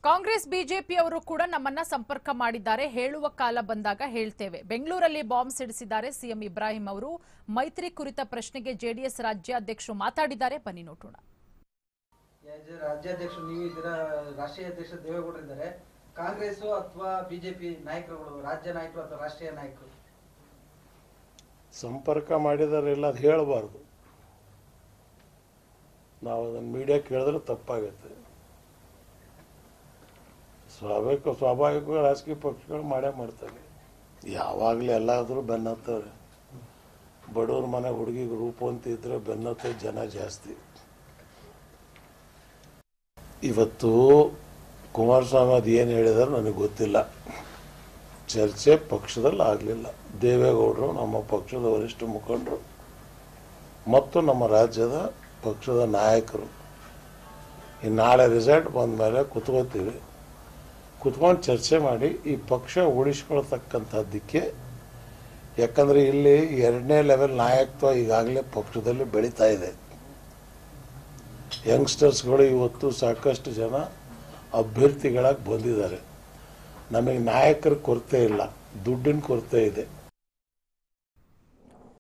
ಕಾಂಗ್ರೆಸ್ ಬಿಜೆಪಿಯವರು ಕೂಡ ನಮ್ಮನ್ನ ಸಂಪರ್ಕ ಮಾಡಿದ್ದಾರೆ ಹೇಳುವ ಕಾಲ ಬಂದಾಗ ಹೇಳ್ತೇವೆ ಬೆಂಗಳೂರಲ್ಲಿ ಬಾಂಬ್ ಸಿಡಿಸಿದ್ದಾರೆ ಸಿಎಂ ಇಬ್ರಾಹಿಂ ಅವರು ಮೈತ್ರಿ ಕುರಿತ ಪ್ರಶ್ನೆಗೆ ಜೆಡಿಎಸ್ ರಾಜ್ಯಾಧ್ಯಕ್ಷರು ಮಾತಾಡಿದ್ದಾರೆ ಬನ್ನಿ ನೋಡೋಣ ಯಾಜ್ ರಾಜ್ಯಾಧ್ಯಕ್ಷರು ನೀವು ಇದ್ದೀರಾ ರಾಷ್ಟ್ರೀಯ ಅಧ್ಯಕ್ಷ ದೇವೇಗೌಡರು ಇದ್ದಾರೆ ಕಾಂಗ್ರೆಸ್ ಅಥವಾ ಬಿಜೆಪಿ ನಾಯಕರುಗಳು ರಾಜ್ಯ ನಾಯಕರು ಅಥವಾ ರಾಷ್ಟ್ರೀಯ ನಾಯಕರು ಸಂಪರ್ಕ ಮಾಡಿದಾರೆಲ್ಲ ಅದು ಹೇಳಬಾರ್ದು ನಾವು ಅದನ್ನು ಮೀಡಿಯಾ ಕೇಳಿದ್ರೆ ತಪ್ಪಾಗುತ್ತೆ ಸ್ವಾಭಾವಿಕ ಸ್ವಾಭಾವಿಕ ರಾಜಕೀಯ ಪಕ್ಷಗಳು ಮಾಡೇ ಮಾಡ್ತಾರೆ ಯಾವಾಗಲೂ ಎಲ್ಲಾದರೂ ಬೆನ್ನತ್ತವ್ರೆ ಬಡವ್ರ ಮನೆ ಹುಡುಗಿಗೆ ರೂಪವಂತ ಇದ್ರೆ ಬೆನ್ನತ್ತೆ ಜನ ಜಾಸ್ತಿ ಇವತ್ತು ಕುಮಾರಸ್ವಾಮಿ ಅದು ಏನು ಹೇಳಿದಾರೆ ನನಗೆ ಗೊತ್ತಿಲ್ಲ ಚರ್ಚೆ ಪಕ್ಷದಲ್ಲಿ ಆಗಲಿಲ್ಲ ದೇವೇಗೌಡರು ನಮ್ಮ ಪಕ್ಷದ ವರಿಷ್ಠ ಮುಖಂಡರು ಮತ್ತು ನಮ್ಮ ರಾಜ್ಯದ ಪಕ್ಷದ ನಾಯಕರು ಈ ನಾಳೆ ರಿಸಲ್ಟ್ ಬಂದ ಮೇಲೆ ಕುತ್ಕೋತೀವಿ ಕುತ್ಕೊಂಡು ಚರ್ಚೆ ಮಾಡಿ ಈ ಪಕ್ಷ ಉಳಿಸ್ಕೊಳ್ತಕ್ಕಂಥದ್ದಕ್ಕೆ ಯಾಕಂದರೆ ಇಲ್ಲಿ ಎರಡನೇ ಲೆವೆಲ್ ನಾಯಕತ್ವ ಈಗಾಗಲೇ ಪಕ್ಷದಲ್ಲಿ ಬೆಳೀತಾ ಇದೆ ಯಂಗ್ಸ್ಟರ್ಸ್ಗಳು ಇವತ್ತು ಸಾಕಷ್ಟು ಜನ ಅಭ್ಯರ್ಥಿಗಳಾಗಿ ಬಂದಿದ್ದಾರೆ ನಮಗೆ ನಾಯಕರ ಕೊರತೆ ಇಲ್ಲ ದುಡ್ಡಿನ ಕೊರತೆ ಇದೆ